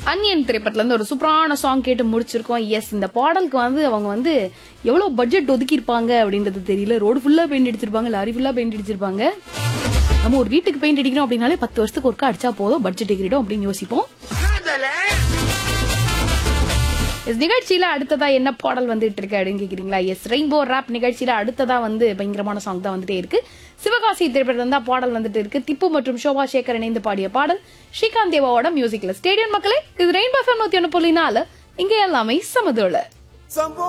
அன்னியன் திரைப்படத்துல இருந்து ஒரு சூப்பரான சாங் கேட்டு முடிச்சிருக்கோம் எஸ் இந்த பாடலுக்கு வந்து அவங்க வந்து எவ்வளவு பட்ஜெட் ஒதுக்கி இருப்பாங்க அப்படின்றது தெரியல ரோடு ஃபுல்லா பெயிண்ட் அடிச்சிருப்பாங்க லாரி ஃபுல்லா பெயிண்ட் அடிச்சிருப்பாங்க நம்ம ஒரு வீட்டுக்கு பெயிண்ட் அடிக்கணும் அப்படின்னாலே பத்து வருஷத்துக்கு ஒருக்கா அடிச்சா போதும் பட்ஜெட் எகிரிடும் அப்படின்னு யோசிப்போம் எஸ் நிகழ்ச்சியில அடுத்ததா என்ன பாடல் வந்துட்டு இருக்கு அப்படின்னு கேக்குறீங்களா எஸ் ரெயின்போ ராப் நிகழ்ச்சியில அடுத்ததா வந்து பயங்கரமான சாங் தான் வந்துட்டே இருக்கு சிவகாசி திரைப்படம் தான் பாடல் வந்துட்டு இருக்கு திப்பு மற்றும் சோபா சேகர் இணைந்து பாடிய பாடல் ஸ்ரீகாந்த் தேவாவோட மியூசிக்ல ஸ்டேடியம் மக்களே இது ரெயின்போ ஃபேம் நூத்தி ஒன்று புள்ளி நாலு இங்க எல்லாமே சமதுள்ள